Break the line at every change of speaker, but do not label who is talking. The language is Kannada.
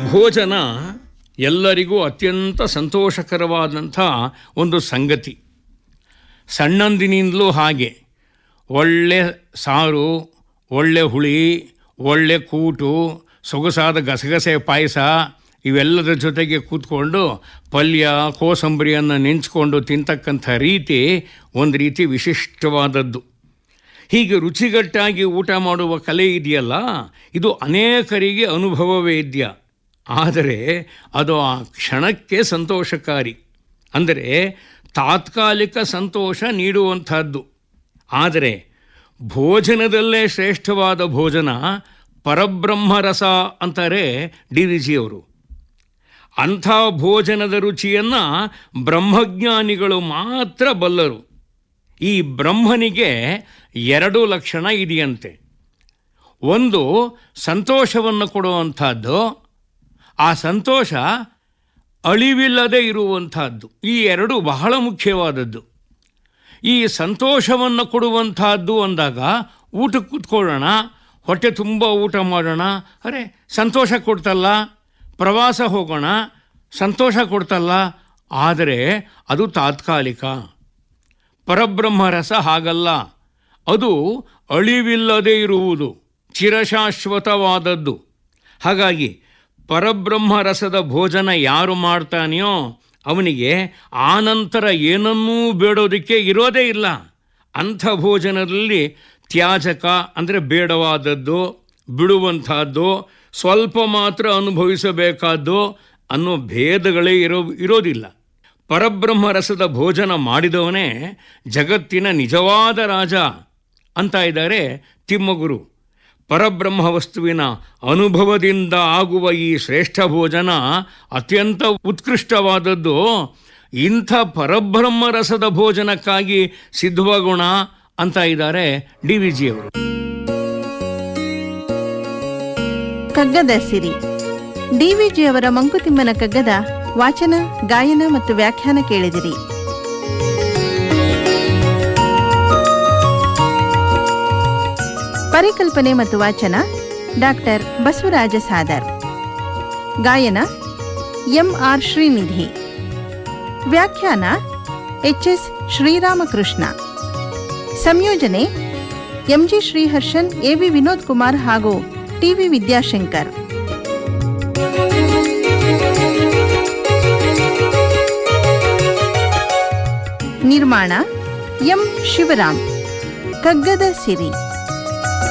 ಭೋಜನ ಎಲ್ಲರಿಗೂ ಅತ್ಯಂತ ಸಂತೋಷಕರವಾದಂಥ ಒಂದು ಸಂಗತಿ ಸಣ್ಣಂದಿನಿಂದಲೂ ಹಾಗೆ ಒಳ್ಳೆ ಸಾರು ಒಳ್ಳೆ ಹುಳಿ ಒಳ್ಳೆ ಕೂಟು ಸೊಗಸಾದ ಗಸಗಸೆ ಪಾಯಸ ಇವೆಲ್ಲದರ ಜೊತೆಗೆ ಕೂತ್ಕೊಂಡು ಪಲ್ಯ ಕೋಸಂಬರಿಯನ್ನು ನೆಂಚ್ಕೊಂಡು ತಿಂತಕ್ಕಂಥ ರೀತಿ ಒಂದು ರೀತಿ ವಿಶಿಷ್ಟವಾದದ್ದು ಹೀಗೆ ರುಚಿಗಟ್ಟಾಗಿ ಊಟ ಮಾಡುವ ಕಲೆ ಇದೆಯಲ್ಲ ಇದು ಅನೇಕರಿಗೆ ಅನುಭವ ವೇದ್ಯ ಆದರೆ ಅದು ಆ ಕ್ಷಣಕ್ಕೆ ಸಂತೋಷಕಾರಿ ಅಂದರೆ ತಾತ್ಕಾಲಿಕ ಸಂತೋಷ ನೀಡುವಂಥದ್ದು ಆದರೆ ಭೋಜನದಲ್ಲೇ ಶ್ರೇಷ್ಠವಾದ ಭೋಜನ ಪರಬ್ರಹ್ಮರಸ ಅಂತಾರೆ ಡಿ ವಿ ಜಿಯವರು ಅಂಥ ಭೋಜನದ ರುಚಿಯನ್ನು ಬ್ರಹ್ಮಜ್ಞಾನಿಗಳು ಮಾತ್ರ ಬಲ್ಲರು ಈ ಬ್ರಹ್ಮನಿಗೆ ಎರಡು ಲಕ್ಷಣ ಇದೆಯಂತೆ ಒಂದು ಸಂತೋಷವನ್ನು ಕೊಡುವಂಥದ್ದು ಆ ಸಂತೋಷ ಅಳಿವಿಲ್ಲದೆ ಇರುವಂಥದ್ದು ಈ ಎರಡು ಬಹಳ ಮುಖ್ಯವಾದದ್ದು ಈ ಸಂತೋಷವನ್ನು ಕೊಡುವಂಥದ್ದು ಅಂದಾಗ ಊಟಕ್ಕೆ ಕೂತ್ಕೊಳ್ಳೋಣ ಹೊಟ್ಟೆ ತುಂಬ ಊಟ ಮಾಡೋಣ ಅರೆ ಸಂತೋಷ ಕೊಡ್ತಲ್ಲ ಪ್ರವಾಸ ಹೋಗೋಣ ಸಂತೋಷ ಕೊಡ್ತಲ್ಲ ಆದರೆ ಅದು ತಾತ್ಕಾಲಿಕ ಪರಬ್ರಹ್ಮ ರಸ ಹಾಗಲ್ಲ ಅದು ಅಳಿವಿಲ್ಲದೆ ಇರುವುದು ಚಿರಶಾಶ್ವತವಾದದ್ದು ಹಾಗಾಗಿ ಪರಬ್ರಹ್ಮ ರಸದ ಭೋಜನ ಯಾರು ಮಾಡ್ತಾನೆಯೋ ಅವನಿಗೆ ಆನಂತರ ಏನನ್ನೂ ಬೇಡೋದಕ್ಕೆ ಇರೋದೇ ಇಲ್ಲ ಅಂಥ ಭೋಜನದಲ್ಲಿ ತ್ಯಾಜಕ ಅಂದರೆ ಬೇಡವಾದದ್ದು ಬಿಡುವಂಥದ್ದು ಸ್ವಲ್ಪ ಮಾತ್ರ ಅನುಭವಿಸಬೇಕಾದ್ದು ಅನ್ನೋ ಭೇದಗಳೇ ಇರೋ ಇರೋದಿಲ್ಲ ಪರಬ್ರಹ್ಮ ರಸದ ಭೋಜನ ಮಾಡಿದವನೇ ಜಗತ್ತಿನ ನಿಜವಾದ ರಾಜ ಅಂತ ಇದ್ದಾರೆ ತಿಮ್ಮಗುರು ಪರಬ್ರಹ್ಮ ವಸ್ತುವಿನ ಅನುಭವದಿಂದ ಆಗುವ ಈ ಶ್ರೇಷ್ಠ ಭೋಜನ ಅತ್ಯಂತ ಉತ್ಕೃಷ್ಟವಾದದ್ದು ಇಂಥ ಪರಬ್ರಹ್ಮ ರಸದ ಭೋಜನಕ್ಕಾಗಿ ಸಿದ್ಧವಾಗೋಣ ಅಂತ ಇದ್ದಾರೆ ಡಿ ವಿ ಜಿಯವರು
ಕಗ್ಗದ ಸಿರಿ ಡಿವಿಜಿಯವರ ಮಂಕುತಿಮ್ಮನ ಕಗ್ಗದ ವಾಚನ ಗಾಯನ ಮತ್ತು ವ್ಯಾಖ್ಯಾನ ಕೇಳಿದಿರಿ ಪರಿಕಲ್ಪನೆ ಮತ್ತು ವಾಚನ ಡಾಕ್ಟರ್ ಬಸವರಾಜ ಸಾದರ್ ಗಾಯನ ಎಂ ಆರ್ ಶ್ರೀನಿಧಿ ವ್ಯಾಖ್ಯಾನ ಎಚ್ ಎಸ್ ಶ್ರೀರಾಮಕೃಷ್ಣ ಸಂಯೋಜನೆ ಎಂಜಿ ಶ್ರೀಹರ್ಷನ್ ಎವಿ ವಿನೋದ್ ಕುಮಾರ್ ಹಾಗೂ ಟಿವಿ ವಿದ್ಯಾಶಂಕರ್ ನಿರ್ಮಾಣ ಎಂ ಶಿವರಾಮ್ ಕಗ್ಗದ ಸಿರಿ